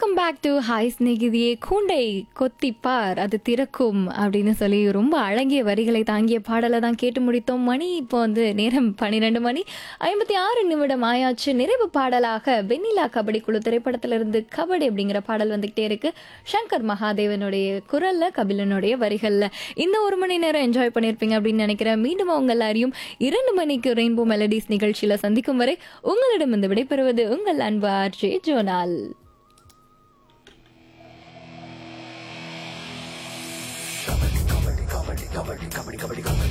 welcome back to hi ஸ்நேகிதியே கூண்டை கொத்திப்பார் அது திறக்கும் அப்படின்னு சொல்லி ரொம்ப அழகிய வரிகளை தாங்கிய பாடலை தான் கேட்டு முடித்தோம் மணி இப்போ வந்து நேரம் பன்னிரெண்டு மணி ஐம்பத்தி ஆறு நிமிடம் ஆயாச்சு நிறைவு பாடலாக வெண்ணிலா கபடி குழு திரைப்படத்திலிருந்து கபடி அப்படிங்கிற பாடல் வந்துகிட்டே இருக்கு சங்கர் மகாதேவனுடைய குரல்ல கபிலனுடைய வரிகள்ல இந்த ஒரு மணி நேரம் என்ஜாய் பண்ணியிருப்பீங்க அப்படின்னு நினைக்கிறேன் மீண்டும் உங்க எல்லாரையும் இரண்டு மணிக்கு ரெயின்போ மெலடிஸ் நிகழ்ச்சியில சந்திக்கும் வரை உங்களிடம் இந்த விடைபெறுவது உங்கள் அன்பு ஆர்ஜே ஜோனால் கபடி கபடி கபடி கபடி கபடி